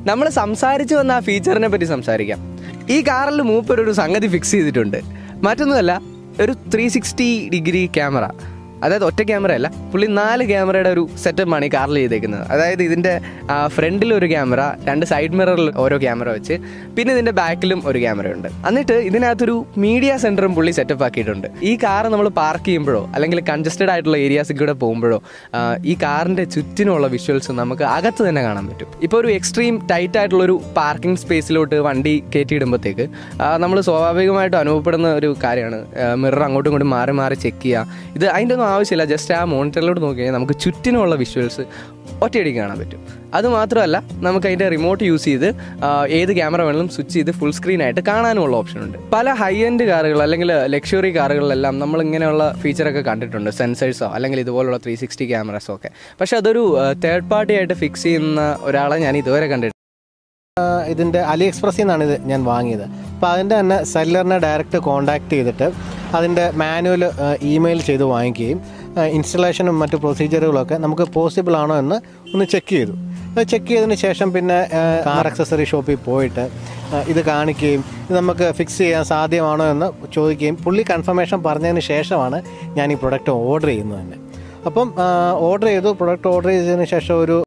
നമ്മൾ സംസാരിച്ചു വന്ന ആ ഫീച്ചറിനെ പറ്റി സംസാരിക്കാം ഈ കാറിൽ മൂപ്പർ ഒരു സംഗതി ഫിക്സ് ചെയ്തിട്ടുണ്ട് മറ്റൊന്നുമല്ല ഒരു ത്രീ സിക്സ്റ്റി ഡിഗ്രി ക്യാമറ അതായത് ഒറ്റ ക്യാമറ അല്ല പുള്ളി നാല് ക്യാമറയുടെ ഒരു സെറ്റപ്പാണ് ഈ കാറിൽ ചെയ്തേക്കുന്നത് അതായത് ഇതിൻ്റെ ഫ്രണ്ടിൽ ഒരു ക്യാമറ രണ്ട് സൈഡ് മിററിൽ ഓരോ ക്യാമറ വെച്ച് പിന്നെ ഇതിൻ്റെ ബാക്കിലും ഒരു ക്യാമറ ഉണ്ട് എന്നിട്ട് ഇതിനകത്തൊരു മീഡിയ സെൻറ്ററും പുള്ളി സെറ്റപ്പ് ആക്കിയിട്ടുണ്ട് ഈ കാർ നമ്മൾ പാർക്ക് ചെയ്യുമ്പോഴോ അല്ലെങ്കിൽ കൺജസ്റ്റഡ് ആയിട്ടുള്ള ഏരിയാസിൽ കൂടെ പോകുമ്പോഴോ ആ, ഈ കാറിൻ്റെ ചുറ്റിനുള്ള വിഷ്വൽസ് നമുക്ക് അകത്ത് തന്നെ കാണാൻ പറ്റും ഇപ്പോൾ ഒരു എക്സ്ട്രീം ടൈറ്റ് ആയിട്ടുള്ള ഒരു പാർക്കിംഗ് സ്പേസിലോട്ട് വണ്ടി കയറ്റിയിടുമ്പോഴത്തേക്ക് നമ്മൾ സ്വാഭാവികമായിട്ടും അനുഭവപ്പെടുന്ന ഒരു കാര്യമാണ് മിറർ അങ്ങോട്ടും ഇങ്ങോട്ടും മാറി മാറി ചെക്ക് ചെയ്യുക ഇത് അതിൻ്റെ ഒന്നും ആവശ്യമില്ല ജസ്റ്റ് ആ മോണിറ്ററിലോട്ട് നോക്കി കഴിഞ്ഞാൽ നമുക്ക് ചുറ്റിനുള്ള വിഷ്വൽസ് ഒറ്റയടിക്ക് കാണാൻ പറ്റും അത് മാത്രമല്ല നമുക്ക് അതിൻ്റെ റിമോട്ട് യൂസ് ചെയ്ത് ആ, ഏത് ക്യാമറ വേണമെങ്കിലും സ്വിച്ച് ചെയ്ത് ഫുൾ സ്ക്രീൻ ആയിട്ട് കാണാനുമുള്ള ഓപ്ഷൻ ഉണ്ട് പല ഹൈ എൻഡ് കാറുകൾ അല്ലെങ്കിൽ ലക്ഷറി കാറുകളിലെല്ലാം നമ്മൾ ഇങ്ങനെയുള്ള ഫീച്ചറൊക്കെ കണ്ടിട്ടുണ്ട് സെൻസേഴ്സോ അല്ലെങ്കിൽ ഇതുപോലുള്ള ത്രീ സിക്സ്റ്റി ക്യാമറാസോ ഒക്കെ പക്ഷെ അതൊരു തേർഡ് പാർട്ടി ആയിട്ട് ഫിക്സ് ചെയ്യുന്ന ഒരാളെ ഞാൻ ഇതുവരെ കണ്ടിട്ടില്ല ഇതിൻ്റെ അലി എക്സ്പ്രസ്സിൽ നിന്നാണ് ഇത് ഞാൻ വാങ്ങിയത് അപ്പോൾ അതിൻ്റെ തന്നെ സെല്ലറിനെ ഡയറക്റ്റ് കോൺടാക്ട് ചെയ്തിട്ട് അതിൻ്റെ മാനുവൽ ഇമെയിൽ ചെയ്ത് വാങ്ങിക്കുകയും ഇൻസ്റ്റലേഷനും മറ്റു പ്രൊസീജിയറുകളൊക്കെ നമുക്ക് പോസിബിൾ ആണോ എന്ന് ഒന്ന് ചെക്ക് ചെയ്തു ചെക്ക് ചെയ്തതിന് ശേഷം പിന്നെ കാർ അക്സസറി ഷോപ്പിൽ പോയിട്ട് ആ, ഇത് കാണിക്കുകയും ഇത് നമുക്ക് ഫിക്സ് ചെയ്യാൻ സാധ്യമാണോ എന്ന് ചോദിക്കുകയും പുള്ളി കൺഫർമേഷൻ പറഞ്ഞതിന് ശേഷമാണ് ഞാൻ ഈ പ്രൊഡക്റ്റ് ഓർഡർ ചെയ്യുന്നത് തന്നെ അപ്പം ഓർഡർ ചെയ്തു പ്രൊഡക്റ്റ് ഓർഡർ ചെയ്തതിന് ശേഷം ഒരു